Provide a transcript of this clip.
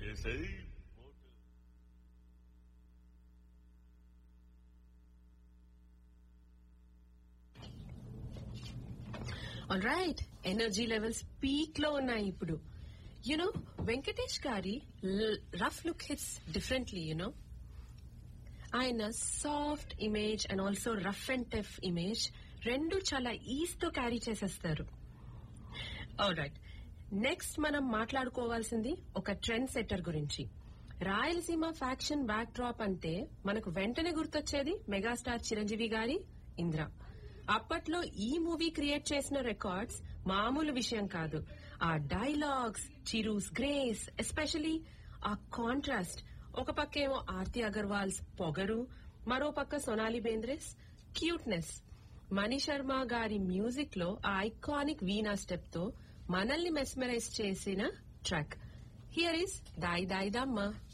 చేసేయి all right energy levels peak లో ఉన్నాయి ఇప్పుడు యునో వెంకటేష్ గారి rough look hits differently you know ఆయన soft image and also rough and tough image రెండు చాలా ఈజ్ తో క్యారీ చేసేస్తారు రైట్ నెక్స్ట్ మనం మాట్లాడుకోవాల్సింది ఒక ట్రెండ్ సెట్టర్ గురించి రాయలసీమ ఫ్యాక్షన్ బ్యాక్ డ్రాప్ అంటే మనకు వెంటనే గుర్తొచ్చేది మెగాస్టార్ చిరంజీవి గారి ఇంద్ర అప్పట్లో ఈ మూవీ క్రియేట్ చేసిన రికార్డ్స్ మామూలు విషయం కాదు ఆ డైలాగ్స్ చిరూస్ గ్రేస్ ఎస్పెషలీ ఆ కాంట్రాస్ట్ ఒక పక్క ఏమో ఆర్తి అగర్వాల్స్ పొగరు మరో పక్క సొనాలి బేంద్రెస్ క్యూట్నెస్ మణి శర్మ గారి మ్యూజిక్ లో ఆ ఐకానిక్ వీణా స్టెప్ తో మనల్ని మెస్మరైజ్ చేసిన ట్రాక్ హియర్ ఇస్ దాయి దాయి దమ్మ